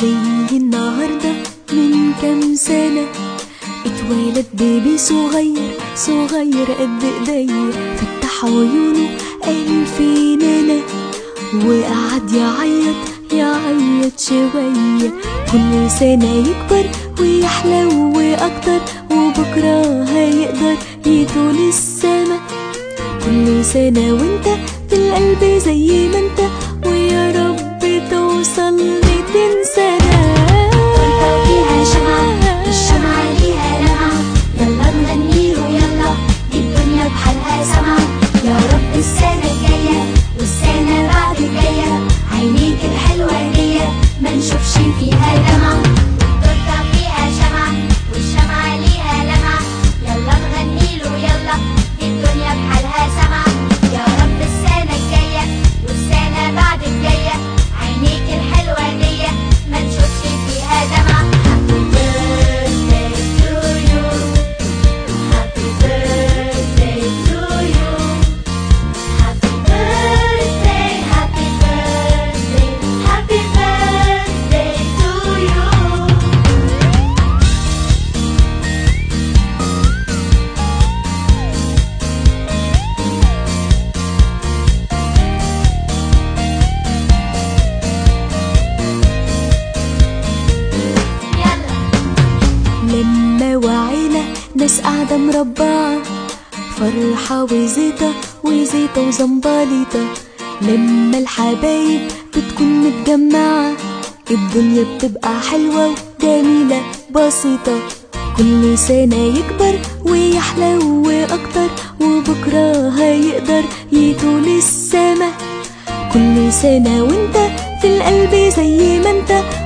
زي النهاردة من كام سنة اتولد بيبي صغير صغير قد ايديا فتح عيونه قال فين انا وقعد يعيط يعيط شوية كل سنة يكبر ويحلو أكتر وبكرة هيقدر يطول السما كل سنة وانت في القلب زي ما انت ويا رب توصل ميتين سنة طاقة فيها شمعة الشمعة ليها لمعة يلا نغني له يلا دي الدنيا بحالها سمعة يا رب السنة الجاية والسنة بعد الجاية عينيك الحلوة دي ما نشوفش فيها دمعة طاقة فيها شمعة والشمعة ليها لمعة يلا نغني له يلا دي الدنيا بحالها سمعة يا رب السنة الجاية والسنة بعد الجاية عينيك الحلوة دي ما نشوفش فيها دمعة Happy birthday to you Happy birthday to you Happy birthday, happy birthday, happy birthday to you يلا لما وعينا ناس قاعدة مربعة فرحة وزيطة وزيطة وزنبليطة لما الحبايب بتكون متجمعة الدنيا بتبقى حلوة وجميلة بسيطة كل سنة يكبر ويحلو أكتر وبكرة هيقدر يطول السما كل سنة وانت في القلب زي ما انت